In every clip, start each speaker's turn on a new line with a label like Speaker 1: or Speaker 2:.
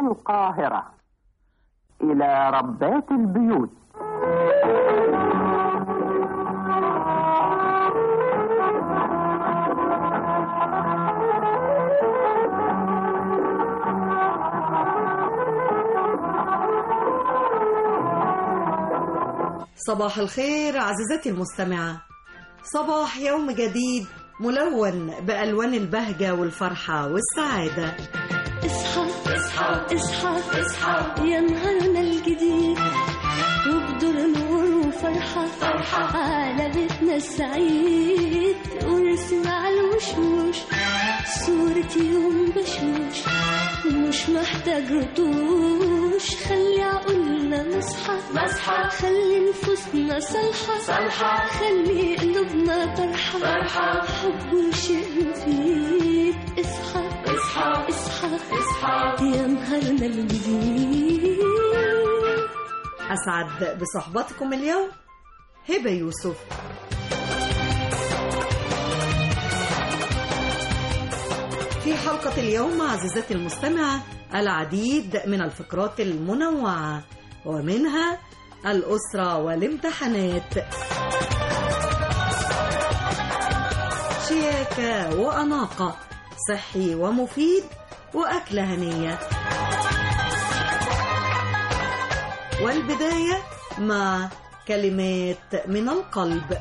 Speaker 1: القاهرة إلى ربات البيوت
Speaker 2: صباح الخير عزيزتي المستمعة صباح يوم جديد ملون بألوان البهجة والفرحة والسعادة
Speaker 3: اصحى اصحى اصحى اصحى يا نهارنا الجديد وبدور نور وفرحة فرحة على بيتنا السعيد وارسم على الوشوش صورة يوم بشوش مش محتاج رطوش خلي عقولنا نصحى نصحى خلي نفوسنا صالحة صالحة خلي قلوبنا فرحة فرحة حب وشيء مفيد اصحى اصحى اصحى اصحى يا نهارنا الجديد
Speaker 2: أسعد بصحبتكم اليوم هبة يوسف في حلقة اليوم عزيزتي المستمعة العديد من الفقرات المنوعة ومنها الأسرة والامتحانات شياكة وأناقة صحي ومفيد وأكلة هنية والبداية مع كلمات من القلب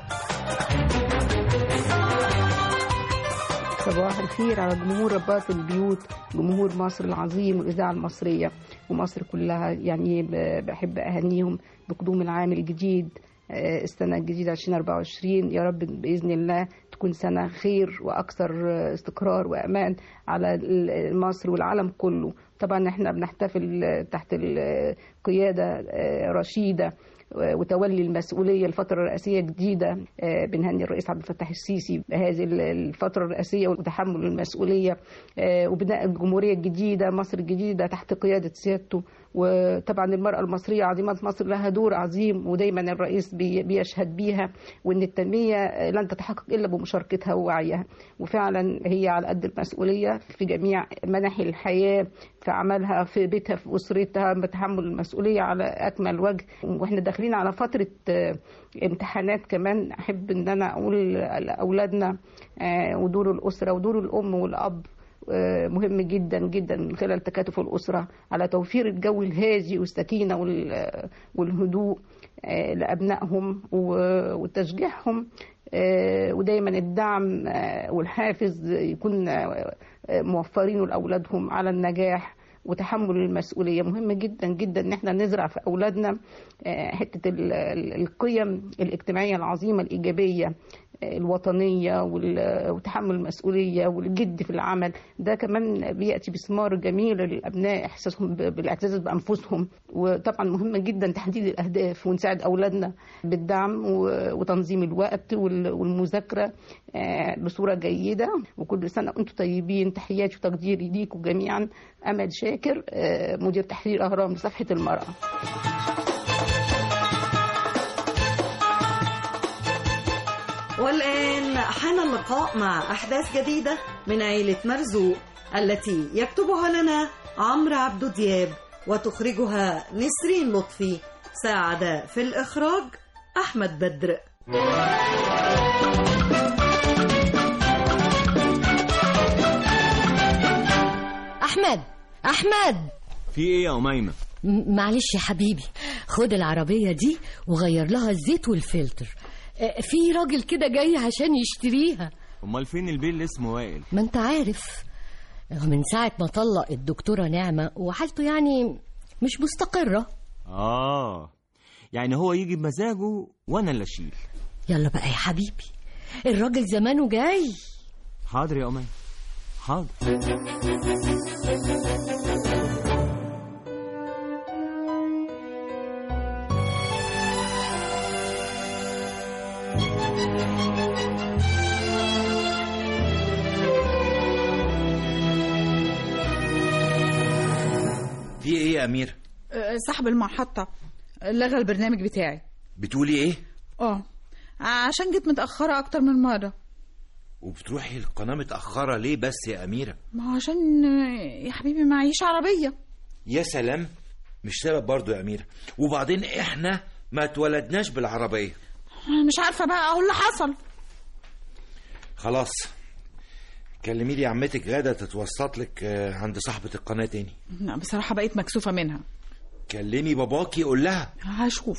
Speaker 4: صباح الخير على جمهور رباط البيوت جمهور مصر العظيم والإذاعة المصرية ومصر كلها يعني ب- بحب أهنيهم بقدوم العام الجديد آه، السنة الجديدة 2024 يا رب بإذن الله تكون سنة خير وأكثر آه، استقرار وأمان على ال- مصر والعالم كله طبعا احنا بنحتفل آه، تحت القيادة آه، رشيدة وتولي المسؤولية الفترة الرئاسية جديدة آه، بنهني الرئيس عبد الفتاح السيسي بهذه الفترة الرئاسية وتحمل المسؤولية آه، وبناء الجمهورية الجديدة مصر الجديدة تحت قيادة سيادته وطبعا المرأة المصرية عظيمة مصر لها دور عظيم ودايما الرئيس بي- بيشهد بيها وان التنمية آه، لن تتحقق الا بمشاركتها ووعيها وفعلا هي على قد المسؤولية في جميع مناحي الحياة في عملها في بيتها في أسرتها بتحمل المسؤولية على أكمل وجه واحنا داخلين على فترة آه، امتحانات كمان أحب إن أنا أقول لأولادنا آه، ودور الأسرة ودور الأم والأب آه، مهم جدا جدا من خلال تكاتف الأسرة على توفير الجو الهادي والسكينة وال- والهدوء آه، لأبنائهم و- وتشجيعهم آه، ودايما الدعم آه، والحافز يكون آه، آه، موفرينه لأولادهم على النجاح وتحمل المسؤولية مهم جدا جدا ان احنا نزرع في اولادنا آه، حتة ال- ال- القيم الاجتماعية العظيمة الإيجابية آه، الوطنية وال- وتحمل المسؤولية والجد في العمل ده كمان بيأتي بثمار جميل للأبناء إحساسهم ب- بالاعتزاز بأنفسهم وطبعا مهم جدا تحديد الأهداف ونساعد أولادنا بالدعم و- وتنظيم الوقت وال- والمذاكرة آه، بصورة جيدة وكل سنة وأنتم طيبين تحياتي وتقديري ليكم جميعا أمل شاكر آه، مدير تحرير أهرام لصفحة المرأة
Speaker 2: والآن حان اللقاء مع أحداث جديدة من عيلة مرزوق التي يكتبها لنا عمرو عبد دياب وتخرجها نسرين لطفي ساعد في الإخراج أحمد بدر
Speaker 5: احمد احمد
Speaker 6: في ايه يا أميمة؟
Speaker 5: م- معلش يا حبيبي خد العربية دي وغير لها الزيت والفلتر آه، في راجل كده جاي عشان يشتريها
Speaker 6: أمال فين البيه اللي اسمه وائل؟
Speaker 5: ما انت عارف من ساعة ما طلق الدكتورة نعمة وحالته يعني مش مستقرة
Speaker 6: آه يعني هو يجي بمزاجه وأنا اللي أشيل
Speaker 5: يلا بقى يا حبيبي الراجل زمانه جاي
Speaker 6: حاضر يا أميمة حاضر
Speaker 7: في ايه يا امير
Speaker 8: أه، صاحب المحطة لغى البرنامج بتاعي
Speaker 7: بتقولي ايه
Speaker 8: اه عشان جيت متأخرة أكتر من مرة
Speaker 7: وبتروحي القناه متاخره ليه بس يا اميره
Speaker 8: ما هو عشان آه، يا حبيبي معيش عربية
Speaker 7: يا سلام مش سبب برضو يا أميرة وبعدين إحنا ما اتولدناش بالعربية
Speaker 8: مش عارفه بقى اهو اللي حصل
Speaker 7: خلاص كلمي لي عمتك غادة تتوسط لك آه، عند صاحبة القناة تاني
Speaker 8: لا، بصراحه بقيت مكسوفه منها
Speaker 7: كلمي باباكي قول لها
Speaker 8: هشوف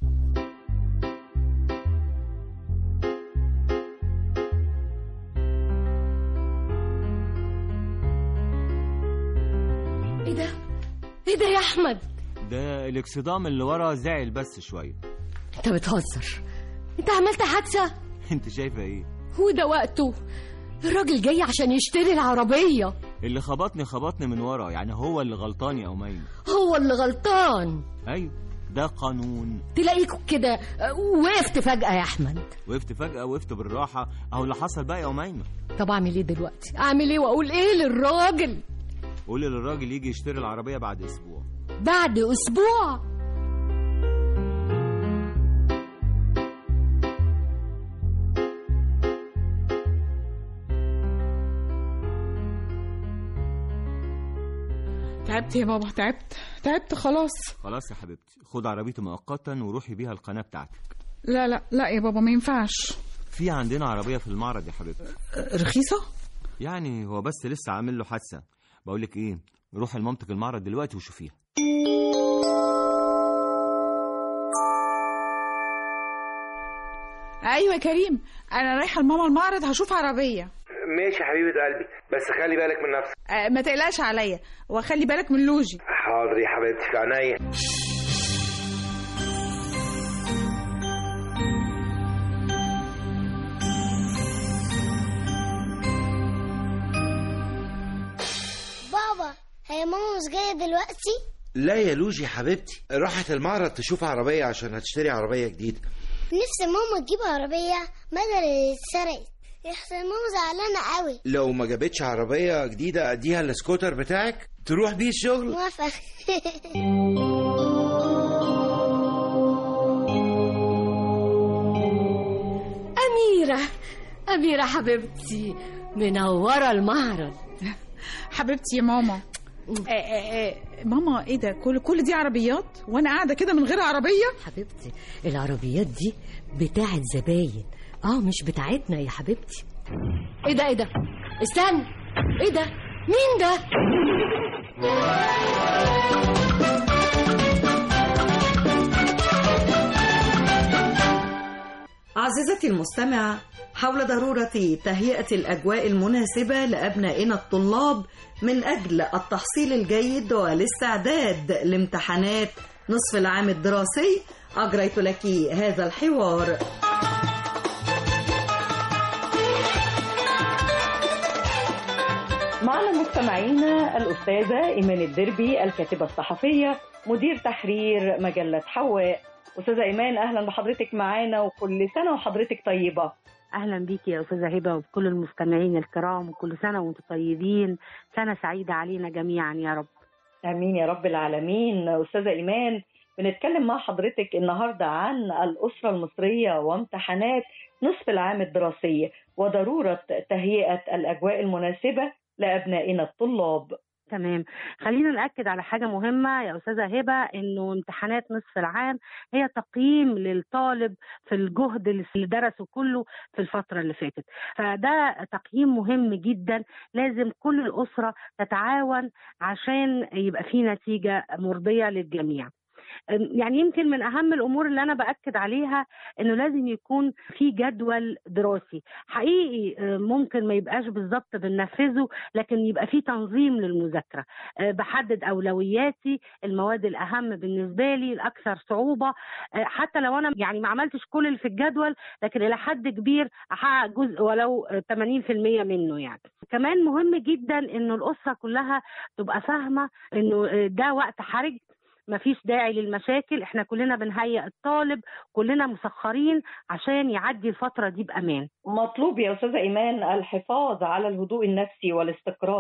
Speaker 5: ايه ده ايه ده يا احمد
Speaker 6: ده الاكسدام اللي ورا زعل بس شويه
Speaker 5: انت بتهزر انت عملت حادثه
Speaker 6: انت شايفه ايه
Speaker 5: هو ده وقته الراجل جاي عشان يشتري العربيه
Speaker 6: اللي خبطني خبطني من ورا يعني هو اللي غلطان يا أميمة
Speaker 5: هو اللي غلطان
Speaker 6: ايوه ده قانون
Speaker 5: تلاقيكوا كده آه، وقفت فجأة يا أحمد
Speaker 6: وقفت فجأة وقفت بالراحة اهو اللي حصل بقى يا أميمة
Speaker 5: طب أعمل إيه دلوقتي؟ أعمل إيه وأقول إيه للراجل؟
Speaker 6: قولي للراجل يجي يشتري العربية بعد أسبوع
Speaker 5: بعد أسبوع
Speaker 8: تعبت يا بابا تعبت تعبت خلاص
Speaker 6: خلاص يا حبيبتي خد عربيتي مؤقتا وروحي بيها القناة بتاعتك
Speaker 8: لا لا لا يا بابا ما ينفعش
Speaker 6: في عندنا عربية في المعرض يا حبيبتي
Speaker 8: رخيصه
Speaker 6: يعني هو بس لسه عامل له حادثة بقول لك ايه روحي لمامتك المعرض دلوقتي وشوفيها
Speaker 8: ايوه يا كريم انا رايحه لماما المعرض هشوف عربيه
Speaker 9: ماشي يا حبيبة قلبي بس خلي بالك من نفسك
Speaker 8: أه ما تقلقش عليا وخلي بالك من لوجي
Speaker 9: حاضر يا حبيبتي في عينيا
Speaker 10: بابا هي ماما مش جاية دلوقتي
Speaker 7: لا يا لوجي يا حبيبتي راحت المعرض تشوف عربية عشان هتشتري عربية جديدة
Speaker 10: نفسي ماما تجيب عربية بدل اللي اتسرقت يحسن ماما زعلانة قوي
Speaker 7: لو ما جابتش عربية جديدة اديها السكوتر بتاعك تروح بيه الشغل
Speaker 10: موافقة
Speaker 5: أميرة أميرة حبيبتي منورة المعرض
Speaker 8: حبيبتي يا ماما آه آه آه ماما ايه ده كل كل دي عربيات وانا قاعده كده من غير عربيه
Speaker 5: حبيبتي العربيات دي بتاعت زباين اه مش بتاعتنا يا حبيبتي ايه ده ايه ده استنى ايه ده مين ده
Speaker 2: عزيزتي المستمعة حول ضرورة تهيئة الأجواء المناسبة لأبنائنا الطلاب من أجل التحصيل الجيد والاستعداد لامتحانات نصف العام الدراسي أجريت لك هذا الحوار
Speaker 11: معنا مستمعينا الأستاذة إيمان الدربي الكاتبة الصحفية مدير تحرير مجلة حواء أستاذة إيمان أهلا بحضرتك معانا وكل سنة وحضرتك طيبة
Speaker 12: اهلا بيكي يا استاذه هبه وبكل المستمعين الكرام وكل سنه وانتم طيبين سنه سعيده علينا جميعا يا رب
Speaker 11: آمين يا رب العالمين أستاذة إيمان بنتكلم مع حضرتك النهاردة عن الأسرة المصرية وامتحانات نصف العام الدراسي وضرورة تهيئة الأجواء المناسبة لأبنائنا الطلاب
Speaker 12: تمام خلينا ناكد على حاجه مهمه يا استاذه هبه انه امتحانات نصف العام هي تقييم للطالب في الجهد اللي درسه كله في الفتره اللي فاتت فده تقييم مهم جدا لازم كل الاسره تتعاون عشان يبقى في نتيجه مرضيه للجميع يعني يمكن من اهم الامور اللي انا باكد عليها انه لازم يكون في جدول دراسي حقيقي ممكن ما يبقاش بالظبط بننفذه لكن يبقى في تنظيم للمذاكره بحدد اولوياتي المواد الاهم بالنسبه لي الاكثر صعوبه حتى لو انا يعني ما عملتش كل اللي في الجدول لكن الى حد كبير احقق جزء ولو 80% منه يعني كمان مهم جدا انه الاسره كلها تبقى فاهمه انه ده وقت حرج مفيش داعي للمشاكل احنا كلنا بنهيئ الطالب كلنا مسخرين عشان يعدي الفترة دي بأمان
Speaker 11: مطلوب يا أستاذة إيمان الحفاظ على الهدوء النفسي والاستقرار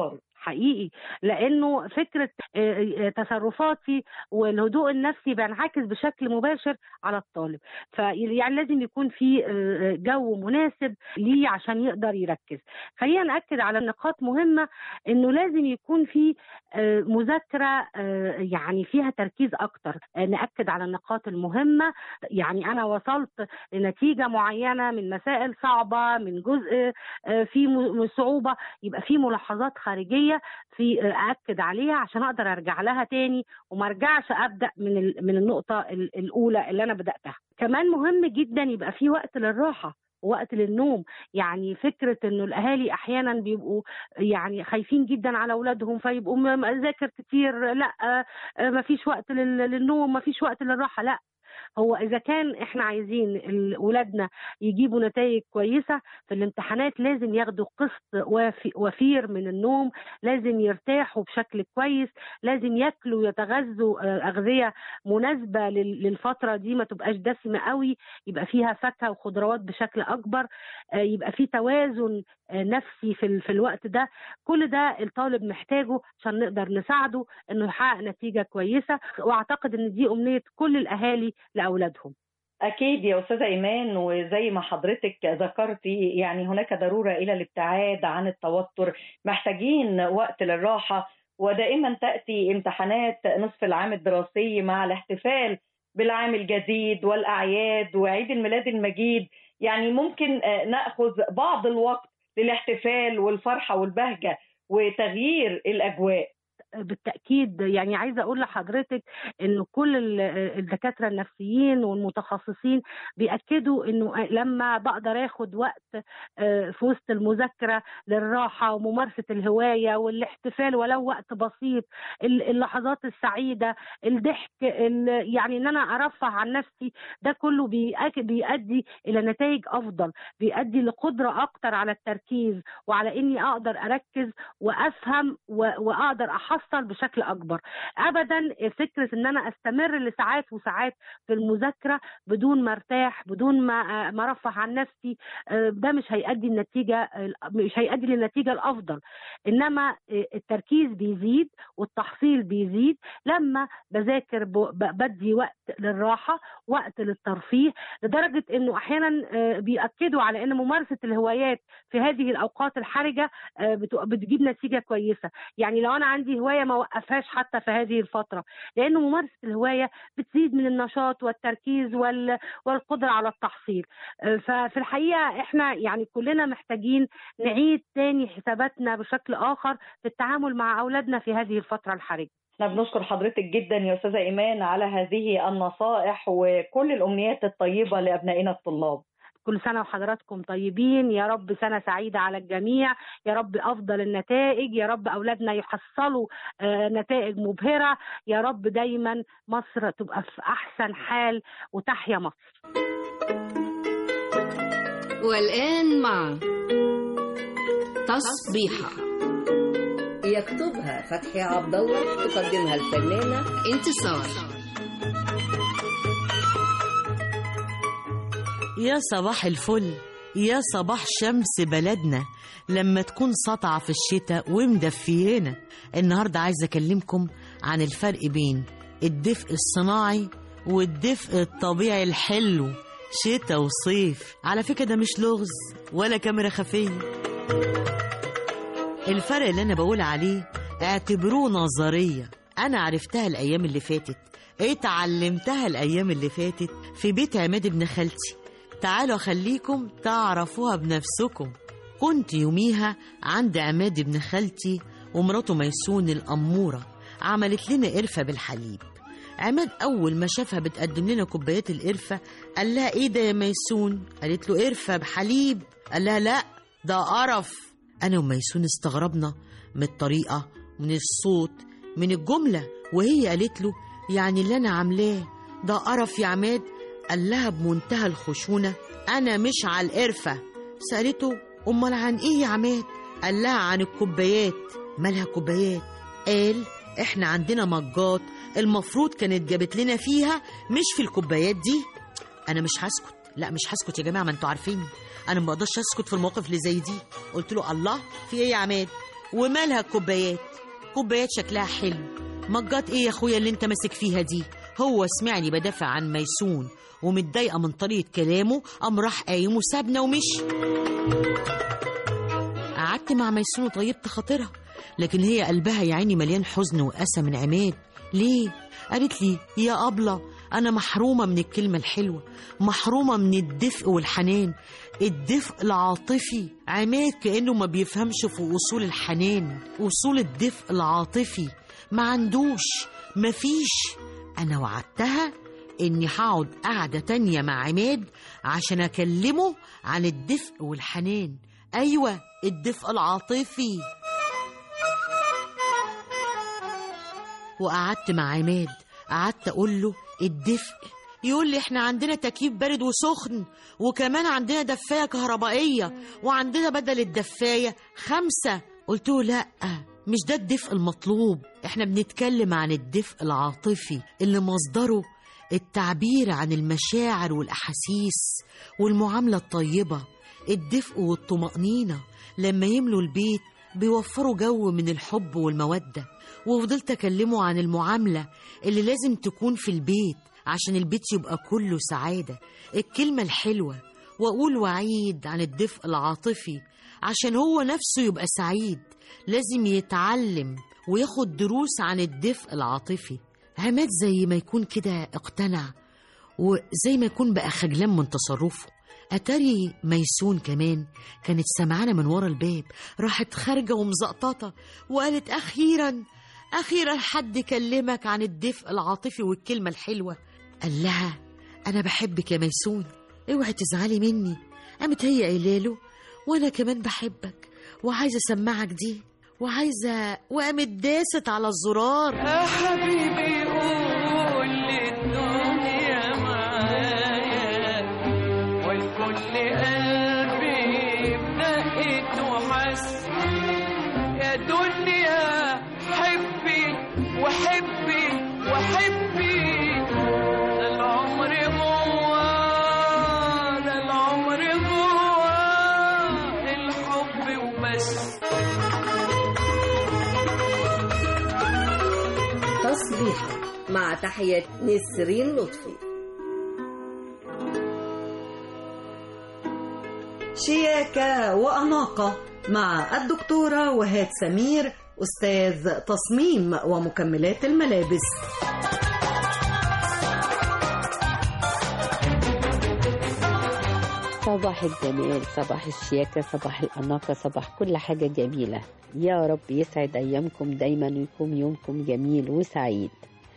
Speaker 12: حقيقي لانه فكره آه، آه، تصرفاتي والهدوء النفسي بينعكس بشكل مباشر على الطالب فيعني لازم يكون في آه، جو مناسب ليه عشان يقدر يركز خلينا ناكد على نقاط مهمه انه لازم يكون في آه، مذاكره آه، يعني فيها تركيز اكتر آه، ناكد على النقاط المهمه يعني انا وصلت لنتيجه معينه من مسائل صعبه من جزء آه، في م- صعوبه يبقى في ملاحظات خارجيه في آه، اكد عليها عشان اقدر ارجع لها تاني وما ارجعش ابدا من ال- من النقطه ال- الاولى اللي انا بداتها كمان مهم جدا يبقى في وقت للراحه وقت للنوم يعني فكرة انه الاهالي احيانا بيبقوا يعني خايفين جدا على اولادهم فيبقوا م- م- ذاكر كتير لا آه، آه، مفيش وقت لل- للنوم مفيش وقت للراحة لا هو اذا كان احنا عايزين ال- ولادنا يجيبوا نتائج كويسه في الامتحانات لازم ياخدوا قسط وافي- وفير من النوم لازم يرتاحوا بشكل كويس لازم ياكلوا ويتغذوا آه، اغذيه مناسبه لل- للفتره دي ما تبقاش دسمه قوي يبقى فيها فاكهه وخضروات بشكل اكبر آه، يبقى في توازن آه، نفسي في ال- في الوقت ده كل ده الطالب محتاجه عشان نقدر نساعده انه يحقق نتيجه كويسه واعتقد ان دي امنيه كل الاهالي لاولادهم
Speaker 11: أكيد يا أستاذة إيمان وزي ما حضرتك ذكرتي يعني هناك ضرورة إلى الابتعاد عن التوتر محتاجين وقت للراحة ودائما تأتي امتحانات نصف العام الدراسي مع الاحتفال بالعام الجديد والأعياد وعيد الميلاد المجيد يعني ممكن آه، نأخذ بعض الوقت للاحتفال والفرحة والبهجة وتغيير الأجواء
Speaker 12: بالتاكيد يعني عايزه اقول لحضرتك انه كل ال- الدكاتره النفسيين والمتخصصين بياكدوا انه لما بقدر اخد وقت آه، في وسط المذاكره للراحه وممارسه الهوايه والاحتفال ولو وقت بسيط ال- اللحظات السعيده الضحك ال- يعني ان انا ارفه عن نفسي ده كله بيأك- بيؤدي الى نتائج افضل بيؤدي لقدره اكتر على التركيز وعلى اني اقدر اركز وافهم و- واقدر احصل بشكل اكبر ابدا فكره ان انا استمر لساعات وساعات في المذاكره بدون ما ارتاح بدون ما ما ارفه عن نفسي آه، ده مش هيؤدي النتيجه مش هيؤدي للنتيجه الافضل انما آه، التركيز بيزيد والتحصيل بيزيد لما بذاكر ب- ب- بدي وقت للراحه وقت للترفيه لدرجه انه احيانا آه، بياكدوا على ان ممارسه الهوايات في هذه الاوقات الحرجه آه، بت- بتجيب نتيجه كويسه يعني لو انا عندي هوايه ما اوقفهاش حتى في هذه الفتره لانه ممارسه الهوايه بتزيد من النشاط والتركيز وال- والقدره على التحصيل آه، ففي الحقيقه احنا يعني كلنا محتاجين نعيد تاني حساباتنا بشكل اخر في التعامل مع اولادنا في هذه الفتره الحرجه
Speaker 11: احنا بنشكر حضرتك جدا يا استاذه ايمان على هذه النصائح وكل الامنيات الطيبه لابنائنا الطلاب
Speaker 12: كل سنة وحضراتكم طيبين يا رب سنة سعيدة على الجميع يا رب أفضل النتائج يا رب أولادنا يحصلوا آه، نتائج مبهرة يا رب دايما مصر تبقى في أحسن حال وتحيا مصر
Speaker 13: والآن مع تصبيحة
Speaker 5: يكتبها فتحي عبد الله تقدمها الفنانة
Speaker 13: انتصار
Speaker 14: يا صباح الفل يا صباح شمس بلدنا لما تكون ساطعة في الشتاء ومدفيانا النهاردة عايزة أكلمكم عن الفرق بين الدفء الصناعي والدفء الطبيعي الحلو شتاء وصيف على فكرة ده مش لغز ولا كاميرا خفية الفرق اللي أنا بقول عليه اعتبروه نظرية أنا عرفتها الأيام اللي فاتت اتعلمتها الأيام اللي فاتت في بيت عماد ابن خالتي تعالوا أخليكم تعرفوها بنفسكم كنت يوميها عند عماد ابن خالتي ومراته ميسون الأمورة عملت لنا قرفة بالحليب عماد أول ما شافها بتقدم لنا كوبايات القرفة قال لها إيه ده يا ميسون؟ قالت له قرفة بحليب قال لها لأ ده قرف أنا وميسون استغربنا من الطريقة من الصوت من الجملة وهي قالت له يعني اللي أنا عاملاه ده قرف يا عماد قال لها بمنتهى الخشونة أنا مش على القرفة سألته أمال عن إيه يا عماد قال لها عن الكوبايات مالها كوبايات قال إحنا عندنا مجات المفروض كانت جابت لنا فيها مش في الكوبايات دي أنا مش هسكت لا مش هسكت يا جماعة ما انتوا عارفيني أنا ما بقدرش أسكت في المواقف اللي زي دي قلت له الله في إيه يا عماد ومالها الكوبايات كوبايات شكلها حلو مجات ايه يا اخويا اللي انت ماسك فيها دي هو سمعني بدافع عن ميسون ومتضايقه من طريقه كلامه قام راح قايم وسابنا ومشي قعدت مع ميسون وطيبت خاطرها لكن هي قلبها يا عيني مليان حزن وأسى من عماد ليه؟ قالت لي يا أبلة أنا محرومة من الكلمة الحلوة محرومة من الدفء والحنان الدفء العاطفي عماد كأنه ما بيفهمش في وصول الحنان وصول الدفء العاطفي ما عندوش مفيش أنا وعدتها إني هقعد قعدة تانية مع عماد عشان أكلمه عن الدفء والحنان أيوة الدفء العاطفي وقعدت مع عماد قعدت أقول له الدفء يقول لي احنا عندنا تكييف بارد وسخن وكمان عندنا دفاية كهربائية وعندنا بدل الدفاية خمسة قلت له لأ مش ده الدفء المطلوب احنا بنتكلم عن الدفء العاطفي اللي مصدره التعبير عن المشاعر والأحاسيس والمعاملة الطيبة الدفء والطمأنينة لما يملوا البيت بيوفروا جو من الحب والمودة وفضلت أكلمه عن المعاملة اللي لازم تكون في البيت عشان البيت يبقى كله سعادة الكلمة الحلوة وأقول وعيد عن الدفء العاطفي عشان هو نفسه يبقى سعيد لازم يتعلم وياخد دروس عن الدفء العاطفي عماد زي ما يكون كده اقتنع وزي ما يكون بقى خجلان من تصرفه أتاري ميسون كمان كانت سمعانة من ورا الباب راحت خارجة ومزقططة وقالت أخيرا أخيرا حد كلمك عن الدفء العاطفي والكلمة الحلوة قال لها أنا بحبك يا ميسون اوعي تزعلي مني قامت هي قايله له وأنا كمان بحبك وعايزة أسمعك دي وعايزة وقامت داست على الزرار
Speaker 15: يا حبيبي قول للدنيا معايا والكل قلبي بدقت وحس يا دنيا حبي وحبي وحبي ده العمر جوا ده العمر جوا الحب وبس
Speaker 2: تصبيحة مع تحية نسرين لطفي شياكة وأناقة مع الدكتورة وهاد سمير أستاذ تصميم ومكملات الملابس
Speaker 16: صباح الجمال صباح الشياكة صباح الأناقة صباح كل حاجة جميلة يا رب يسعد أيامكم دايما ويكون يومكم جميل وسعيد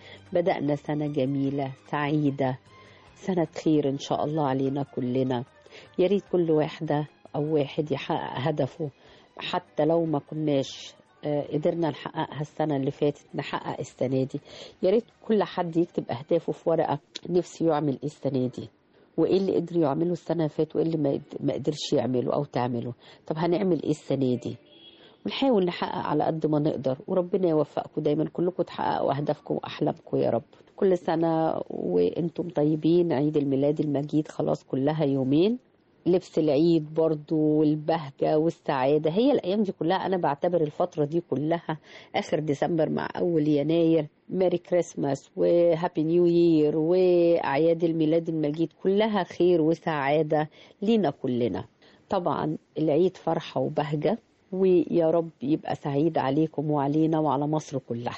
Speaker 16: بدأنا سنة جميلة سعيدة سنة خير إن شاء الله علينا كلنا يا ريت كل واحدة أو واحد يحقق هدفه حتى لو ما كناش آه، قدرنا نحققها السنة اللي فاتت نحقق السنة دي يا ريت كل حد يكتب أهدافه في ورقة نفسه يعمل إيه السنة دي وايه اللي قدر يعمله السنه اللي فاتت وايه اللي ما قد- ما قدرش يعمله او تعمله طب هنعمل ايه السنه دي ونحاول نحقق على قد ما نقدر وربنا يوفقكم دايما كلكم تحققوا اهدافكم واحلامكم يا رب كل سنه وانتم طيبين عيد الميلاد المجيد خلاص كلها يومين لبس العيد برضو والبهجة والسعادة هي الأيام دي كلها أنا بعتبر الفترة دي كلها آخر ديسمبر مع أول يناير ميري كريسماس وهابي نيو يير وأعياد الميلاد المجيد كلها خير وسعادة لينا كلنا طبعا العيد فرحة وبهجة ويا رب يبقى سعيد عليكم وعلينا وعلى مصر كلها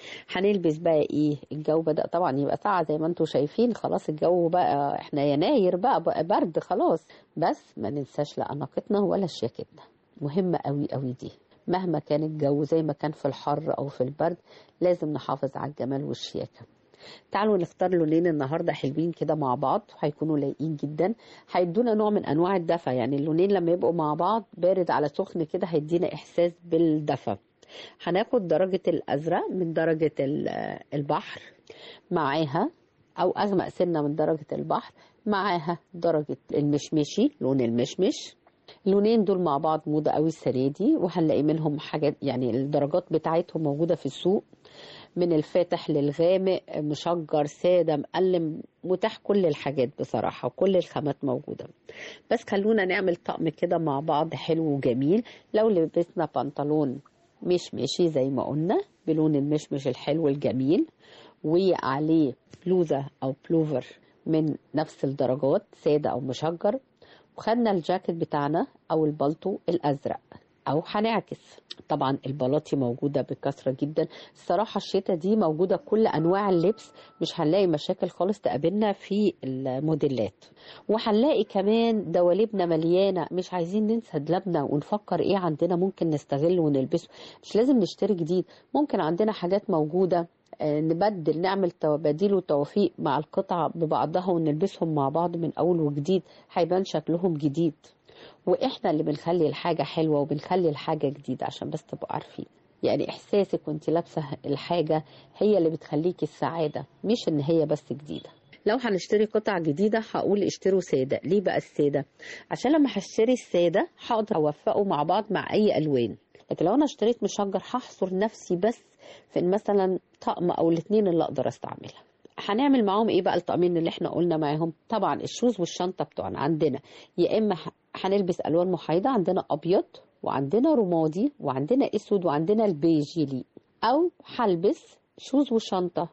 Speaker 16: هنلبس بقى ايه الجو بدأ طبعا يبقى ساعة زي ما انتم شايفين خلاص الجو بقى احنا يناير بقى بقى برد خلاص بس ما ننساش لا اناقتنا ولا شياكتنا مهمة قوي قوي دي مهما كان الجو زي ما كان في الحر او في البرد لازم نحافظ على الجمال والشياكة تعالوا نختار لونين النهارده حلوين كده مع بعض وهيكونوا لايقين جدا هيدونا نوع من انواع الدفى يعني اللونين لما يبقوا مع بعض بارد على سخن كده هيدينا احساس بالدفى هناخد درجة الأزرق من درجة ال- البحر معاها أو أغمق سنة من درجة البحر معاها درجة المشمشي لون المشمش اللونين دول مع بعض موضة قوي السنة دي وهنلاقي منهم حاجات يعني الدرجات بتاعتهم موجودة في السوق من الفاتح للغامق مشجر سادة مقلم متاح كل الحاجات بصراحة وكل الخامات موجودة بس خلونا نعمل طقم كده مع بعض حلو وجميل لو لبسنا بنطلون مشمشي زي ما قلنا بلون المشمش الحلو الجميل وعليه بلوزة أو بلوفر من نفس الدرجات سادة أو مشجر وخدنا الجاكيت بتاعنا أو البلطو الأزرق أو هنعكس طبعا البلاطي موجودة بكثرة جدا الصراحة الشتاء دي موجودة كل أنواع اللبس مش هنلاقي مشاكل خالص تقابلنا في الموديلات وهنلاقي كمان دواليبنا مليانة مش عايزين ننسى دلابنا ونفكر ايه عندنا ممكن نستغله ونلبسه مش لازم نشتري جديد ممكن عندنا حاجات موجودة آه، نبدل نعمل تباديل وتوفيق مع القطع ببعضها ونلبسهم مع بعض من أول وجديد هيبان شكلهم جديد واحنا اللي بنخلي الحاجة حلوة وبنخلي الحاجة جديدة عشان بس تبقوا عارفين يعني احساسك وانت لابسة الحاجة هي اللي بتخليكي السعادة مش ان هي بس جديدة لو هنشتري قطع جديدة هقول اشتروا سادة ليه بقى السادة عشان لما هشتري السادة هقدر اوفقه مع بعض مع اي الوان لكن لو انا اشتريت مشجر هحصر نفسي بس في مثلا طقم او الاتنين اللي اقدر استعملها هنعمل معاهم ايه بقى الطقمين اللي احنا قلنا معاهم طبعا الشوز والشنطه بتوعنا عندنا يا اما ه- هنلبس الوان محايده عندنا ابيض وعندنا رمادي وعندنا اسود وعندنا البيج يليق او هلبس شوز وشنطه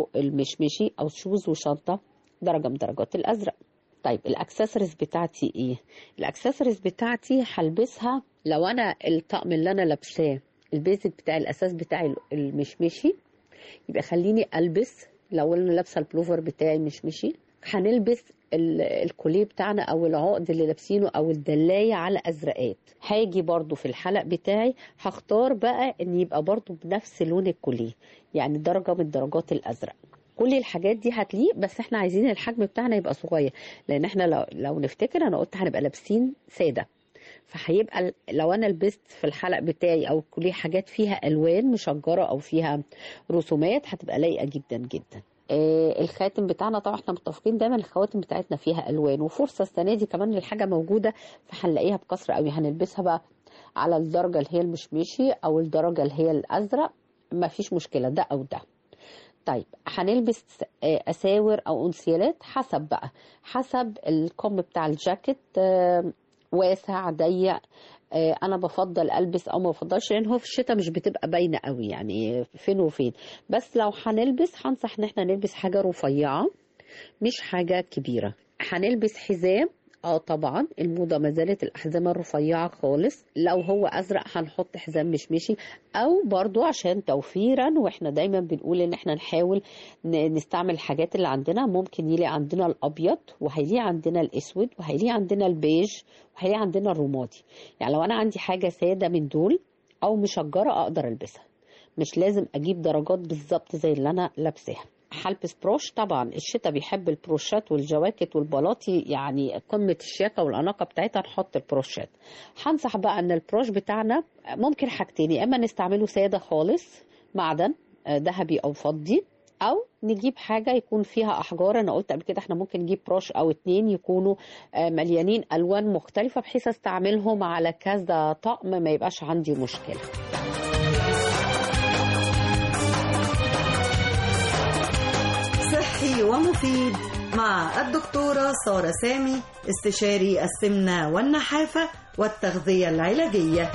Speaker 16: المشمشي او شوز وشنطه درجه من درجات الازرق طيب الاكسسوارز بتاعتي ايه الاكسسوارز بتاعتي هلبسها لو انا الطقم اللي انا لابساه البيزك بتاعي الاساس بتاعي المشمشي يبقى خليني البس لو انا لابسه البلوفر بتاعي مشمشي هنلبس ال- الكوليه بتاعنا او العقد اللي لابسينه او الدلايه على ازرقات هاجي برضو في الحلق بتاعي هختار بقى ان يبقى برضو بنفس لون الكوليه يعني درجه من درجات الازرق كل الحاجات دي هتليق بس احنا عايزين الحجم بتاعنا يبقى صغير لان احنا لو, لو نفتكر انا قلت هنبقى لابسين ساده فهيبقى ال- لو انا لبست في الحلق بتاعي او كليه حاجات فيها الوان مشجره او فيها رسومات هتبقى لايقه جدا جدا آه الخاتم بتاعنا طبعا احنا متفقين دايما الخواتم بتاعتنا فيها الوان وفرصه السنه دي كمان الحاجه موجوده فهنلاقيها بكثره قوي هنلبسها بقى على الدرجه اللي هي المشمشي او الدرجه اللي هي الازرق ما فيش مشكله ده او ده طيب هنلبس آه، اساور او انسيالات حسب بقى حسب الكم بتاع الجاكيت آه، واسع ضيق آه، انا بفضل البس او ما بفضلش لان هو في الشتاء مش بتبقى باينه قوي يعني فين وفين بس لو هنلبس هنصح ان احنا نلبس حاجه رفيعه مش حاجه كبيره هنلبس حزام اه طبعا الموضه ما زالت الاحزمه الرفيعه خالص لو هو ازرق هنحط حزام مشمشي او برضو عشان توفيرا واحنا دايما بنقول ان احنا نحاول ن- نستعمل الحاجات اللي عندنا ممكن يلي عندنا الابيض وهيلي عندنا الاسود وهيلي عندنا البيج وهيلي عندنا الرمادي يعني لو انا عندي حاجه ساده من دول او مشجره اقدر البسها مش لازم اجيب درجات بالظبط زي اللي انا لابساها هلبس بروش طبعا الشتاء بيحب البروشات والجواكت والبلاطي يعني قمة الشياكة والأناقة بتاعتها نحط البروشات هنصح بقى ان البروش بتاعنا ممكن حاجتين يا اما نستعمله سادة خالص معدن آه، ذهبي او فضي او نجيب حاجة يكون فيها احجار انا قلت قبل كده احنا ممكن نجيب بروش او اتنين يكونوا آه، مليانين الوان مختلفة بحيث استعملهم على كذا طقم ما يبقاش عندي مشكلة
Speaker 2: صحي ومفيد مع الدكتورة سارة سامي استشاري السمنة والنحافة والتغذية العلاجية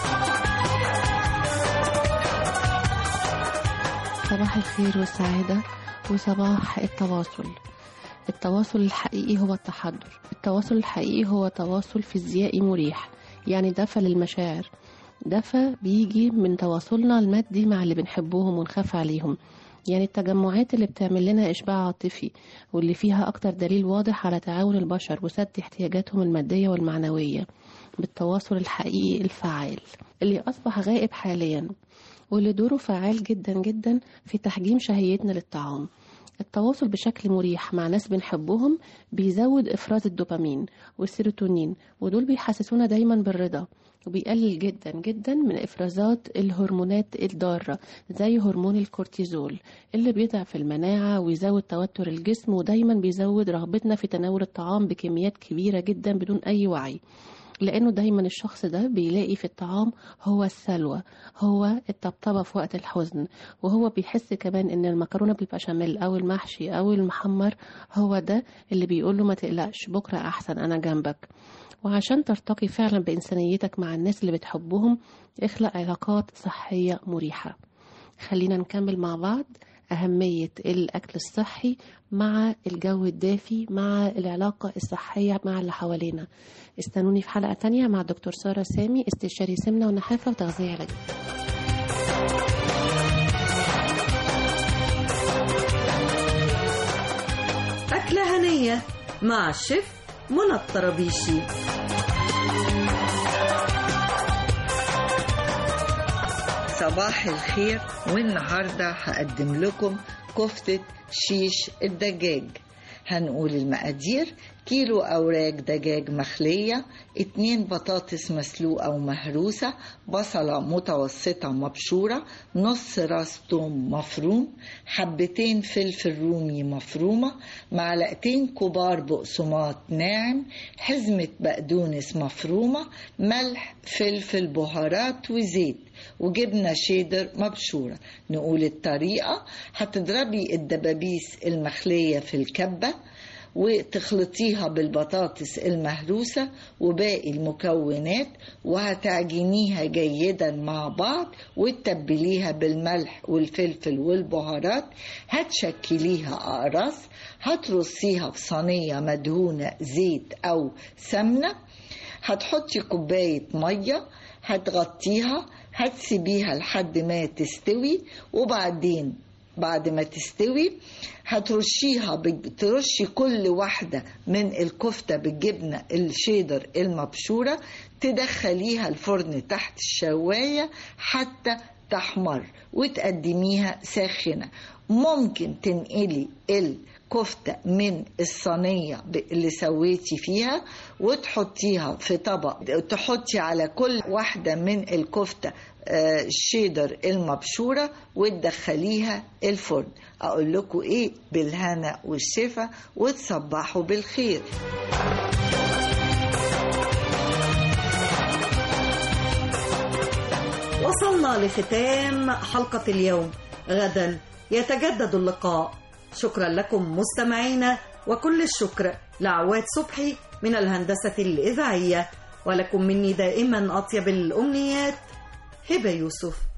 Speaker 17: صباح الخير والسعادة وصباح التواصل التواصل الحقيقي هو التحضر التواصل الحقيقي هو تواصل فيزيائي مريح يعني دفى للمشاعر دفى بيجي من تواصلنا المادي مع اللي بنحبهم ونخاف عليهم يعني التجمعات اللي بتعمل لنا إشباع عاطفي واللي فيها أكتر دليل واضح على تعاون البشر وسد احتياجاتهم المادية والمعنوية بالتواصل الحقيقي الفعال اللي أصبح غائب حاليا واللي دوره فعال جدا جدا في تحجيم شهيتنا للطعام التواصل بشكل مريح مع ناس بنحبهم بيزود إفراز الدوبامين والسيروتونين ودول بيحسسونا دايما بالرضا وبيقلل جدا جدا من إفرازات الهرمونات الضارة زي هرمون الكورتيزول اللي بيضعف المناعة ويزود توتر الجسم ودايما بيزود رغبتنا في تناول الطعام بكميات كبيرة جدا بدون أي وعي لأنه دايما الشخص ده بيلاقي في الطعام هو السلوى هو الطبطبة في وقت الحزن وهو بيحس كمان إن المكرونة بالبشاميل أو المحشي أو المحمر هو ده اللي بيقول له ما تقلقش بكرة أحسن أنا جنبك وعشان ترتقي فعلا بإنسانيتك مع الناس اللي بتحبهم اخلق علاقات صحية مريحة خلينا نكمل مع بعض أهمية الأكل الصحي مع الجو الدافي مع العلاقة الصحية مع اللي حوالينا استنوني في حلقة تانية مع دكتور سارة سامي استشاري سمنة ونحافة وتغذية علاجية
Speaker 2: أكلة هنية مع الشيف منى الطرابيشي
Speaker 18: صباح الخير والنهاردة هقدم لكم كفتة شيش الدجاج هنقول المقادير كيلو أوراق دجاج مخلية اتنين بطاطس مسلوقة ومهروسة بصلة متوسطة مبشورة نص راس توم مفروم حبتين فلفل رومي مفرومة معلقتين كبار بقسماط ناعم حزمة بقدونس مفرومة ملح فلفل بهارات وزيت وجبنة شيدر مبشورة نقول الطريقة هتضربي الدبابيس المخلية في الكبة وتخلطيها بالبطاطس المهروسة وباقي المكونات وهتعجنيها جيدا مع بعض وتتبليها بالملح والفلفل والبهارات هتشكليها أقراص هترصيها في صينية مدهونة زيت أو سمنة هتحطي كوباية مية هتغطيها هتسيبيها لحد ما تستوي وبعدين بعد ما تستوي هترشيها بج... ترشي كل واحدة من الكفتة بالجبنة الشيدر المبشورة تدخليها الفرن تحت الشواية حتى تحمر وتقدميها ساخنة ممكن تنقلي الكفتة من الصينية اللي سويتي فيها وتحطيها في طبق تحطي على كل واحدة من الكفتة الشيدر المبشورة وتدخليها الفرن أقول لكم إيه بالهنا والشفا وتصبحوا بالخير
Speaker 2: وصلنا لختام حلقة اليوم غدا يتجدد اللقاء شكرا لكم مستمعينا وكل الشكر لعواد صبحي من الهندسة الإذاعية ولكم مني دائما أطيب الأمنيات هبة يوسف